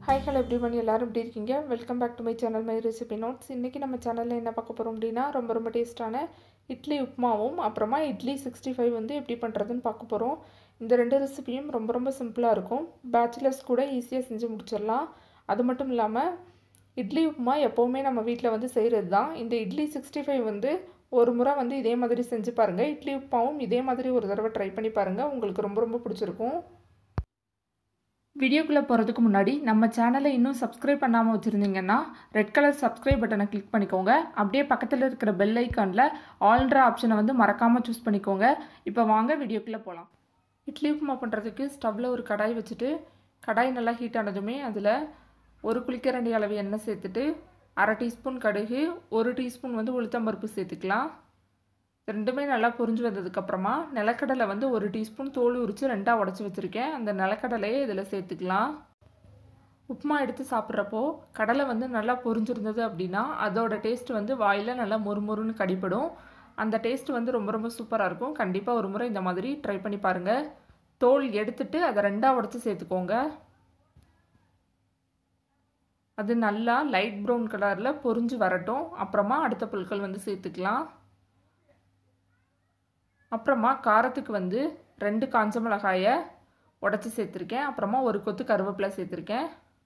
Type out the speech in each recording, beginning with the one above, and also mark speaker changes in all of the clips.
Speaker 1: hi hello எப்படி பண்ணி எல்லோரும் எப்படி இருக்கீங்க welcome back to my channel my recipe notes இன்றைக்கி நம்ம சேனலில் என்ன பார்க்க போகிறோம் அப்படின்னா ரொம்ப ரொம்ப டேஸ்ட்டான இட்லி உப்புமாவும் அப்புறமா இட்லி சிக்ஸ்டி ஃபைவ் வந்து எப்படி பண்ணுறதுன்னு பார்க்க போகிறோம் இந்த ரெண்டு ரெசிபியும் ரொம்ப ரொம்ப சிம்பிளாக இருக்கும் பேச்சுலர்ஸ் கூட ஈஸியாக செஞ்சு முடிச்சிடலாம் அது மட்டும் இல்லாமல் இட்லி உப்புமா எப்போவுமே நம்ம வீட்டில் வந்து செய்கிறது தான் இந்த இட்லி சிக்ஸ்டி ஃபைவ் வந்து ஒரு முறை வந்து இதே மாதிரி செஞ்சு பாருங்கள் இட்லி உப்புமாவும் இதே மாதிரி ஒரு தடவை ட்ரை பண்ணி பாருங்கள் உங்களுக்கு ரொம்ப ரொம்ப பிடிச்சிருக்கும் வீடியோக்குள்ளே போகிறதுக்கு முன்னாடி நம்ம சேனலை இன்னும் சப்ஸ்கிரைப் பண்ணாமல் வச்சுருந்தீங்கன்னா ரெட் கலர் சப்ஸ்கிரைப் பட்டனை கிளிக் பண்ணிக்கோங்க அப்படியே பக்கத்தில் இருக்கிற பெல் ஐக்கானில் ஆல்ட்ர ஆப்ஷனை வந்து மறக்காமல் சூஸ் பண்ணிக்கோங்க இப்போ வாங்க வீடியோக்குள்ளே போகலாம் இட்லி உப்புமா பண்ணுறதுக்கு ஸ்டவ்வில் ஒரு கடாய் வச்சுட்டு கடாய் நல்லா ஹீட் ஆனதுமே அதில் ஒரு குளிக்கரண்டி அளவு எண்ணெய் சேர்த்துட்டு அரை டீஸ்பூன் கடுகு ஒரு டீஸ்பூன் வந்து உளுத்தம்பருப்பு சேர்த்துக்கலாம் ரெண்டுமே நல்லா பொரிஞ்சு வந்ததுக்கப்புறமா நிலக்கடலை வந்து ஒரு டீஸ்பூன் தோல் உரித்து ரெண்டாக உடச்சி வச்சுருக்கேன் அந்த நிலக்கடலையை இதில் சேர்த்துக்கலாம் உப்புமா எடுத்து சாப்பிட்றப்போ கடலை வந்து நல்லா பொரிஞ்சிருந்தது அப்படின்னா அதோட டேஸ்ட் வந்து வாயில் நல்லா மொறுமொறுன்னு கடிப்படும் அந்த டேஸ்ட் வந்து ரொம்ப ரொம்ப சூப்பராக இருக்கும் கண்டிப்பாக ஒரு முறை இந்த மாதிரி ட்ரை பண்ணி பாருங்கள் தோல் எடுத்துட்டு அதை ரெண்டாக உடச்சி சேர்த்துக்கோங்க அது நல்லா லைட் ப்ரௌன் கலரில் பொரிஞ்சு வரட்டும் அப்புறமா அடுத்த பொருட்கள் வந்து சேர்த்துக்கலாம் அப்புறமா காரத்துக்கு வந்து ரெண்டு காஞ்ச மிளகாயை உடச்சி சேர்த்துருக்கேன் அப்புறமா ஒரு கொத்து கருவேப்பிலை சேர்த்துருக்கேன்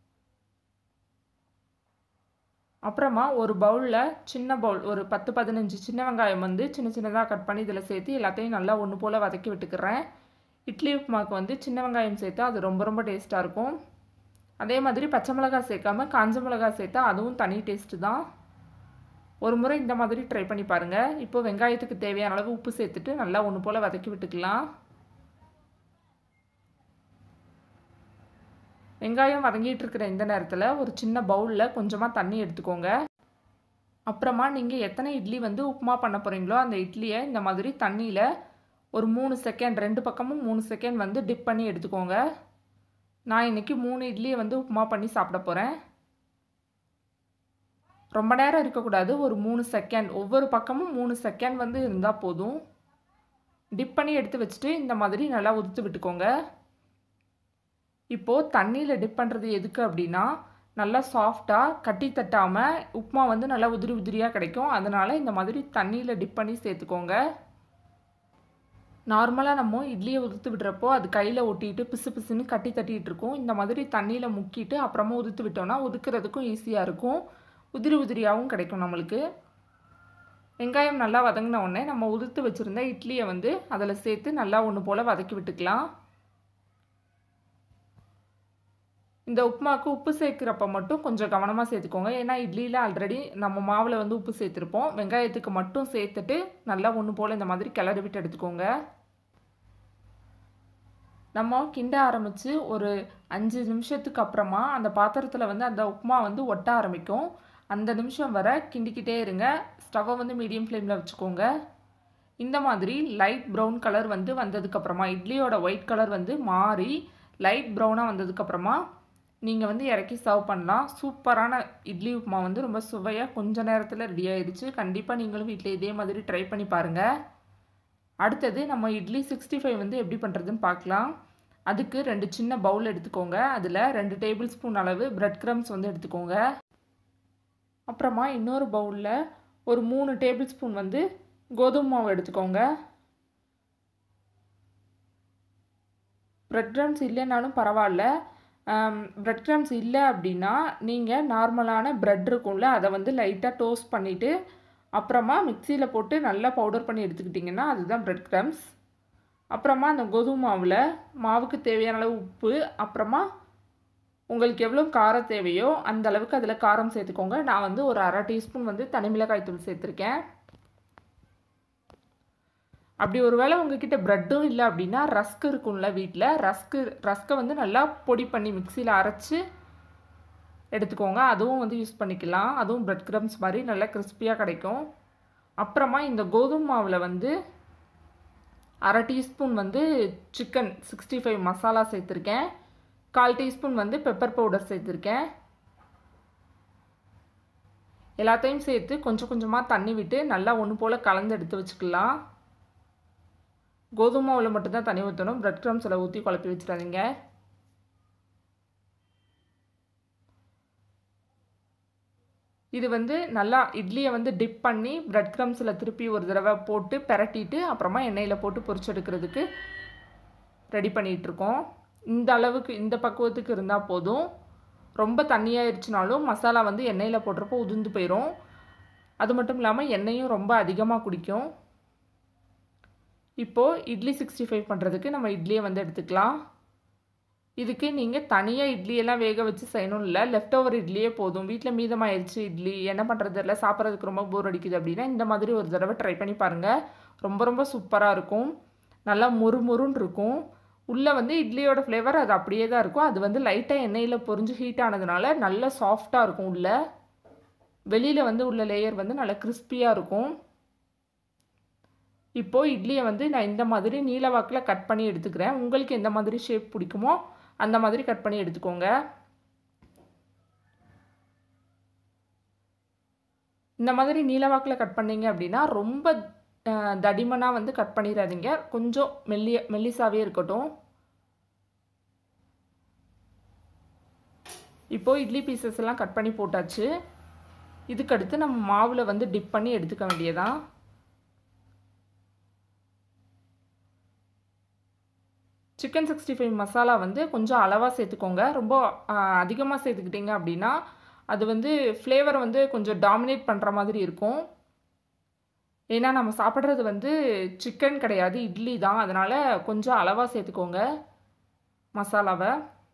Speaker 1: அப்புறமா ஒரு பவுலில் சின்ன பவுல் ஒரு பத்து பதினஞ்சு சின்ன வெங்காயம் வந்து சின்ன சின்னதாக கட் பண்ணி இதில் சேர்த்து எல்லாத்தையும் நல்லா ஒன்று போல் வதக்கி விட்டுக்கிறேன் இட்லி உப்புமாவுக்கு வந்து சின்ன வெங்காயம் சேர்த்தா அது ரொம்ப ரொம்ப டேஸ்ட்டாக இருக்கும் அதே மாதிரி பச்சை மிளகாய் சேர்க்காம காஞ்ச மிளகாய் சேர்த்தா அதுவும் தனி டேஸ்ட்டு தான் ஒரு முறை இந்த மாதிரி ட்ரை பண்ணி பாருங்கள் இப்போ வெங்காயத்துக்கு தேவையான அளவு உப்பு சேர்த்துட்டு நல்லா ஒன்று போல் வதக்கி விட்டுக்கலாம் வெங்காயம் வதங்கிட்டு இருக்கிற இந்த நேரத்தில் ஒரு சின்ன பவுலில் கொஞ்சமாக தண்ணி எடுத்துக்கோங்க அப்புறமா நீங்கள் எத்தனை இட்லி வந்து உப்புமா பண்ண போகிறீங்களோ அந்த இட்லியை இந்த மாதிரி தண்ணியில் ஒரு மூணு செகண்ட் ரெண்டு பக்கமும் மூணு செகண்ட் வந்து டிப் பண்ணி எடுத்துக்கோங்க நான் இன்றைக்கி மூணு இட்லியை வந்து உப்புமா பண்ணி சாப்பிட போகிறேன் ரொம்ப நேரம் இருக்கக்கூடாது ஒரு மூணு செகண்ட் ஒவ்வொரு பக்கமும் மூணு செகண்ட் வந்து இருந்தால் போதும் டிப் பண்ணி எடுத்து வச்சுட்டு இந்த மாதிரி நல்லா உதுத்து விட்டுக்கோங்க இப்போது தண்ணியில் டிப் பண்ணுறது எதுக்கு அப்படின்னா நல்லா சாஃப்டாக கட்டி தட்டாமல் உப்புமா வந்து நல்லா உதிரி உதிரியாக கிடைக்கும் அதனால் இந்த மாதிரி தண்ணியில் டிப் பண்ணி சேர்த்துக்கோங்க நார்மலாக நம்ம இட்லியை உதுத்து விடுறப்போ அது கையில் ஒட்டிட்டு பிசு பிசுன்னு கட்டி தட்டிகிட்டு இருக்கும் இந்த மாதிரி தண்ணியில் முக்கிட்டு அப்புறமா உதுத்து விட்டோன்னா உதுக்கிறதுக்கும் ஈஸியாக இருக்கும் உதிரி உதிரியாகவும் கிடைக்கும் நம்மளுக்கு வெங்காயம் நல்லா வதங்கின உடனே நம்ம உதுத்து வச்சுருந்த இட்லியை வந்து அதில் சேர்த்து நல்லா ஒன்று போல் வதக்கி விட்டுக்கலாம் இந்த உப்புமாவுக்கு உப்பு சேர்க்குறப்ப மட்டும் கொஞ்சம் கவனமாக சேர்த்துக்கோங்க ஏன்னா இட்லியில் ஆல்ரெடி நம்ம மாவில் வந்து உப்பு சேர்த்துருப்போம் வெங்காயத்துக்கு மட்டும் சேர்த்துட்டு நல்லா ஒன்று போல் இந்த மாதிரி கிளறி விட்டு எடுத்துக்கோங்க நம்ம கிண்ட ஆரம்பித்து ஒரு அஞ்சு நிமிஷத்துக்கு அப்புறமா அந்த பாத்திரத்தில் வந்து அந்த உப்புமா வந்து ஒட்ட ஆரம்பிக்கும் அந்த நிமிஷம் வர கிண்டிக்கிட்டே இருங்க ஸ்டவ்வை வந்து மீடியம் ஃப்ளேமில் வச்சுக்கோங்க இந்த மாதிரி லைட் ப்ரௌன் கலர் வந்து வந்ததுக்கப்புறமா இட்லியோட ஒயிட் கலர் வந்து மாறி லைட் ப்ரௌனாக வந்ததுக்கப்புறமா நீங்கள் வந்து இறக்கி சர்வ் பண்ணலாம் சூப்பரான இட்லி உப்புமா வந்து ரொம்ப சுவையாக கொஞ்ச நேரத்தில் ரெடி ஆயிடுச்சு கண்டிப்பாக நீங்களும் வீட்டில் இதே மாதிரி ட்ரை பண்ணி பாருங்கள் அடுத்தது நம்ம இட்லி சிக்ஸ்டி ஃபைவ் வந்து எப்படி பண்ணுறதுன்னு பார்க்கலாம் அதுக்கு ரெண்டு சின்ன பவுல் எடுத்துக்கோங்க அதில் ரெண்டு டேபிள் ஸ்பூன் அளவு ப்ரெட் க்ரம்ஸ் வந்து எடுத்துக்கோங்க அப்புறமா இன்னொரு பவுலில் ஒரு மூணு டேபிள் ஸ்பூன் வந்து கோதுமை மாவு எடுத்துக்கோங்க ப்ரெட் க்ரம்ஸ் இல்லைனாலும் பரவாயில்ல ப்ரெட் க்ரம்ஸ் இல்லை அப்படின்னா நீங்கள் நார்மலான ப்ரெட் இருக்கும்ல அதை வந்து லைட்டாக டோஸ்ட் பண்ணிவிட்டு அப்புறமா மிக்சியில் போட்டு நல்லா பவுடர் பண்ணி எடுத்துக்கிட்டிங்கன்னா அதுதான் ப்ரெட் க்ரம்ஸ் அப்புறமா அந்த கோதுமை மாவில் மாவுக்கு தேவையான அளவு உப்பு அப்புறமா உங்களுக்கு எவ்வளோ காரம் தேவையோ அந்த அளவுக்கு அதில் காரம் சேர்த்துக்கோங்க நான் வந்து ஒரு அரை டீஸ்பூன் வந்து தனி மிளகாய் தூள் சேர்த்துருக்கேன் அப்படி ஒரு வேளை உங்ககிட்ட ப்ரெட்டும் இல்லை அப்படின்னா ரஸ்க் இருக்கும்ல வீட்டில் ரஸ்க்கு ரஸ்க்கை வந்து நல்லா பொடி பண்ணி மிக்சியில் அரைச்சி எடுத்துக்கோங்க அதுவும் வந்து யூஸ் பண்ணிக்கலாம் அதுவும் ப்ரெட் க்ரம்ஸ் மாதிரி நல்லா கிறிஸ்பியாக கிடைக்கும் அப்புறமா இந்த கோதுமை மாவில் வந்து அரை டீஸ்பூன் வந்து சிக்கன் சிக்ஸ்டி ஃபைவ் மசாலா சேர்த்துருக்கேன் கால் டீஸ்பூன் வந்து பெப்பர் பவுடர் சேர்த்துருக்கேன் எல்லாத்தையும் சேர்த்து கொஞ்சம் கொஞ்சமாக தண்ணி விட்டு நல்லா ஒன்று போல் கலந்து எடுத்து வச்சுக்கலாம் கோதுமை மாவில் மட்டும்தான் தண்ணி ஊற்றணும் ப்ரெட் க்ரம்ஸில் ஊற்றி குழப்பி வச்சிடாதீங்க இது வந்து நல்லா இட்லியை வந்து டிப் பண்ணி பிரெட் க்ரம்ஸில் திருப்பி ஒரு தடவை போட்டு பெரட்டிட்டு அப்புறமா எண்ணெயில் போட்டு பொரிச்செடுக்கிறதுக்கு ரெடி பண்ணிகிட்ருக்கோம் இந்த அளவுக்கு இந்த பக்குவத்துக்கு இருந்தால் போதும் ரொம்ப தண்ணியாயிருச்சுனாலும் மசாலா வந்து எண்ணெயில் போடுறப்போ உதிர்ந்து போயிடும் அது மட்டும் இல்லாமல் எண்ணெயும் ரொம்ப அதிகமாக குடிக்கும் இப்போது இட்லி சிக்ஸ்டி ஃபைவ் பண்ணுறதுக்கு நம்ம இட்லியை வந்து எடுத்துக்கலாம் இதுக்கு நீங்கள் தனியாக இட்லியெல்லாம் வேக வச்சு செய்யணும் இல்லை லெஃப்ட் ஓவர் இட்லியே போதும் வீட்டில் மீதமாயிருச்சு இட்லி என்ன பண்ணுறது இல்லை சாப்பிட்றதுக்கு ரொம்ப போர் அடிக்குது அப்படின்னா இந்த மாதிரி ஒரு தடவை ட்ரை பண்ணி பாருங்கள் ரொம்ப ரொம்ப சூப்பராக இருக்கும் நல்லா முறுமுறுன்னு இருக்கும் உள்ளே வந்து இட்லியோட ஃப்ளேவர் அது அப்படியே தான் இருக்கும் அது வந்து லைட்டாக எண்ணெயில் பொரிஞ்சு ஹீட் ஆனதுனால நல்லா சாஃப்டாக இருக்கும் உள்ளே வெளியில் வந்து உள்ள லேயர் வந்து நல்லா கிறிஸ்பியாக இருக்கும் இப்போது இட்லியை வந்து நான் இந்த மாதிரி நீல வாக்கில் கட் பண்ணி எடுத்துக்கிறேன் உங்களுக்கு எந்த மாதிரி ஷேப் பிடிக்குமோ அந்த மாதிரி கட் பண்ணி எடுத்துக்கோங்க இந்த மாதிரி நீல வாக்கில் கட் பண்ணீங்க அப்படின்னா ரொம்ப தடிமனாக வந்து கட் பண்ணிடாதீங்க கொஞ்சம் மெல்லிய மெல்லிசாவே இருக்கட்டும் இப்போது இட்லி பீசஸ் எல்லாம் கட் பண்ணி போட்டாச்சு இதுக்கடுத்து நம்ம மாவில் வந்து டிப் பண்ணி எடுத்துக்க வேண்டியதான் சிக்கன் சிக்ஸ்டி ஃபைவ் மசாலா வந்து கொஞ்சம் அளவாக சேர்த்துக்கோங்க ரொம்ப அதிகமாக சேர்த்துக்கிட்டிங்க அப்படின்னா அது வந்து ஃப்ளேவர் வந்து கொஞ்சம் டாமினேட் பண்ணுற மாதிரி இருக்கும் ஏன்னா நம்ம சாப்பிட்றது வந்து சிக்கன் கிடையாது இட்லி தான் அதனால் கொஞ்சம் அளவாக சேர்த்துக்கோங்க மசாலாவை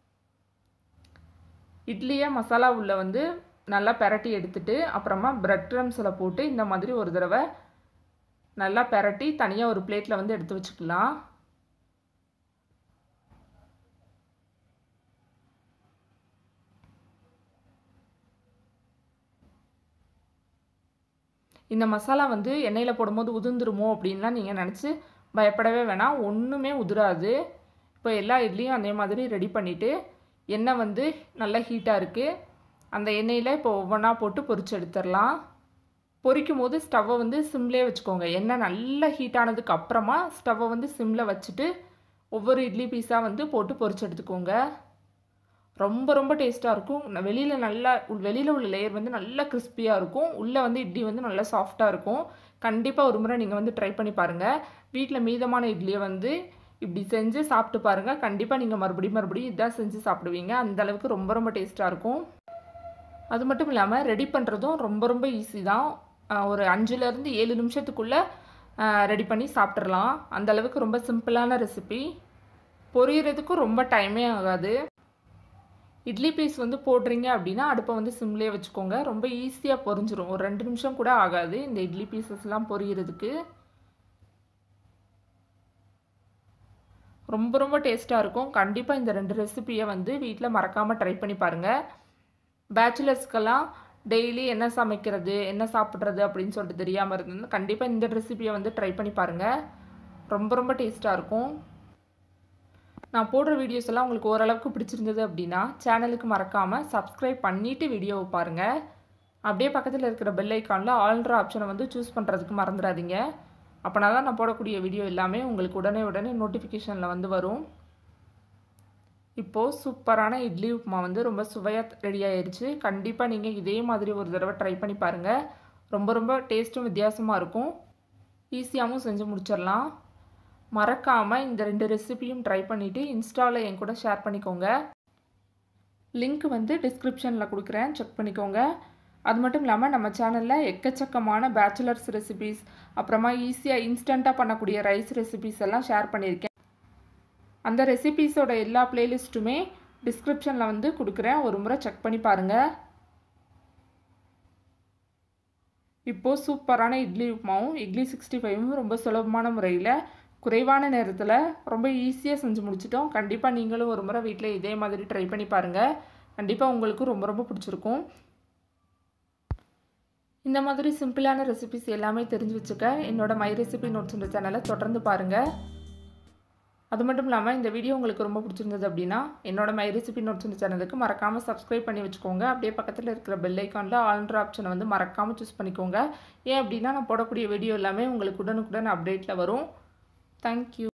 Speaker 1: இட்லியை மசாலா உள்ள வந்து நல்லா பெரட்டி எடுத்துட்டு அப்புறமா ப்ரெட் க்ரம்ஸில் போட்டு இந்த மாதிரி ஒரு தடவை நல்லா பெரட்டி தனியாக ஒரு பிளேட்டில் வந்து எடுத்து வச்சுக்கலாம் இந்த மசாலா வந்து எண்ணெயில் போடும்போது உதிர்ந்துருமோ அப்படின்லாம் நீங்கள் நினச்சி பயப்படவே வேணாம் ஒன்றுமே உதிராது இப்போ எல்லா இட்லியும் அதே மாதிரி ரெடி பண்ணிவிட்டு எண்ணெய் வந்து நல்லா ஹீட்டாக இருக்குது அந்த எண்ணெயில் இப்போ ஒவ்வொன்றா போட்டு பொரிச்சு எடுத்துடலாம் பொரிக்கும் போது ஸ்டவ்வை வந்து சிம்லேயே வச்சுக்கோங்க எண்ணெய் நல்லா ஹீட் ஆனதுக்கு அப்புறமா ஸ்டவ்வை வந்து சிம்மில் வச்சுட்டு ஒவ்வொரு இட்லி பீஸாக வந்து போட்டு பொரிச்சு எடுத்துக்கோங்க ரொம்ப ரொம்ப டேஸ்ட்டாக இருக்கும் வெளியில் நல்லா வெளியில் உள்ள லேயர் வந்து நல்லா கிறிஸ்பியாக இருக்கும் உள்ளே வந்து இட்லி வந்து நல்லா சாஃப்டாக இருக்கும் கண்டிப்பாக ஒரு முறை நீங்கள் வந்து ட்ரை பண்ணி பாருங்கள் வீட்டில் மீதமான இட்லியை வந்து இப்படி செஞ்சு சாப்பிட்டு பாருங்கள் கண்டிப்பாக நீங்கள் மறுபடியும் மறுபடியும் இதான் செஞ்சு சாப்பிடுவீங்க அந்த அளவுக்கு ரொம்ப ரொம்ப டேஸ்ட்டாக இருக்கும் அது மட்டும் இல்லாமல் ரெடி பண்ணுறதும் ரொம்ப ரொம்ப ஈஸி தான் ஒரு அஞ்சுலேருந்து ஏழு நிமிஷத்துக்குள்ளே ரெடி பண்ணி சாப்பிட்றலாம் அந்த அளவுக்கு ரொம்ப சிம்பிளான ரெசிபி பொரியறதுக்கும் ரொம்ப டைமே ஆகாது இட்லி பீஸ் வந்து போடுறீங்க அப்படின்னா அடுப்பை வந்து சிம்லேயே வச்சுக்கோங்க ரொம்ப ஈஸியாக பொரிஞ்சிரும் ஒரு ரெண்டு நிமிஷம் கூட ஆகாது இந்த இட்லி பீசஸ்லாம் பொரியறதுக்கு ரொம்ப ரொம்ப டேஸ்ட்டாக இருக்கும் கண்டிப்பாக இந்த ரெண்டு ரெசிபியை வந்து வீட்டில் மறக்காமல் ட்ரை பண்ணி பாருங்கள் பேச்சுலர்ஸ்க்கெல்லாம் டெய்லி என்ன சமைக்கிறது என்ன சாப்பிட்றது அப்படின்னு சொல்லிட்டு தெரியாமல் இருந்தது கண்டிப்பாக இந்த ரெசிபியை வந்து ட்ரை பண்ணி பாருங்கள் ரொம்ப ரொம்ப டேஸ்ட்டாக இருக்கும் நான் போடுற வீடியோஸ் எல்லாம் உங்களுக்கு ஓரளவுக்கு பிடிச்சிருந்தது அப்படின்னா சேனலுக்கு மறக்காமல் சப்ஸ்கிரைப் பண்ணிவிட்டு வீடியோவை பாருங்கள் அப்படியே பக்கத்தில் இருக்கிற பெல் ஐக்கானில் ஆல்ட்ரு ஆப்ஷனை வந்து சூஸ் பண்ணுறதுக்கு மறந்துடாதீங்க அப்போனா தான் நான் போடக்கூடிய வீடியோ எல்லாமே உங்களுக்கு உடனே உடனே நோட்டிஃபிகேஷனில் வந்து வரும் இப்போது சூப்பரான இட்லி உப்புமா வந்து ரொம்ப சுவையாக ரெடி ஆயிடுச்சு கண்டிப்பாக நீங்கள் இதே மாதிரி ஒரு தடவை ட்ரை பண்ணி பாருங்கள் ரொம்ப ரொம்ப டேஸ்ட்டும் வித்தியாசமாக இருக்கும் ஈஸியாகவும் செஞ்சு முடிச்சிடலாம் மறக்காமல் இந்த ரெண்டு ரெசிபியும் ட்ரை பண்ணிவிட்டு இன்ஸ்டாவில் என் கூட ஷேர் பண்ணிக்கோங்க லிங்க் வந்து டிஸ்கிரிப்ஷனில் கொடுக்குறேன் செக் பண்ணிக்கோங்க அது மட்டும் இல்லாமல் நம்ம சேனலில் எக்கச்சக்கமான பேச்சுலர்ஸ் ரெசிபீஸ் அப்புறமா ஈஸியாக இன்ஸ்டண்ட்டாக பண்ணக்கூடிய ரைஸ் ரெசிபீஸ் எல்லாம் ஷேர் பண்ணியிருக்கேன் அந்த ரெசிபீஸோட எல்லா பிளேலிஸ்ட்டுமே டிஸ்கிரிப்ஷனில் வந்து கொடுக்குறேன் ஒரு முறை செக் பண்ணி பாருங்கள் இப்போது சூப்பரான இட்லி உப்புமாவும் இட்லி சிக்ஸ்டி ஃபைவும் ரொம்ப சுலபமான முறையில் குறைவான நேரத்தில் ரொம்ப ஈஸியாக செஞ்சு முடிச்சிட்டோம் கண்டிப்பாக நீங்களும் ஒரு முறை வீட்டில் இதே மாதிரி ட்ரை பண்ணி பாருங்கள் கண்டிப்பாக உங்களுக்கும் ரொம்ப ரொம்ப பிடிச்சிருக்கும் இந்த மாதிரி சிம்பிளான ரெசிபிஸ் எல்லாமே தெரிஞ்சு வச்சுக்க என்னோட மை ரெசிபி நோட்ஸ்ன்ற சேனலை தொடர்ந்து பாருங்கள் அது மட்டும் இல்லாமல் இந்த வீடியோ உங்களுக்கு ரொம்ப பிடிச்சிருந்தது அப்படின்னா என்னோட மை ரெசிபி நோட்ஸ்ன்ற சேனலுக்கு மறக்காமல் சப்ஸ்கிரைப் பண்ணி வச்சுக்கோங்க அப்படியே பக்கத்தில் இருக்கிற பெல் ஐக்கானில் ஆல்ட்ரு ஆப்ஷனை வந்து மறக்காமல் சூஸ் பண்ணிக்கோங்க ஏன் அப்படின்னா நான் போடக்கூடிய வீடியோ எல்லாமே உங்களுக்கு உடனுக்குடன் அப்டேட்டில் வரும் தேங்க்யூ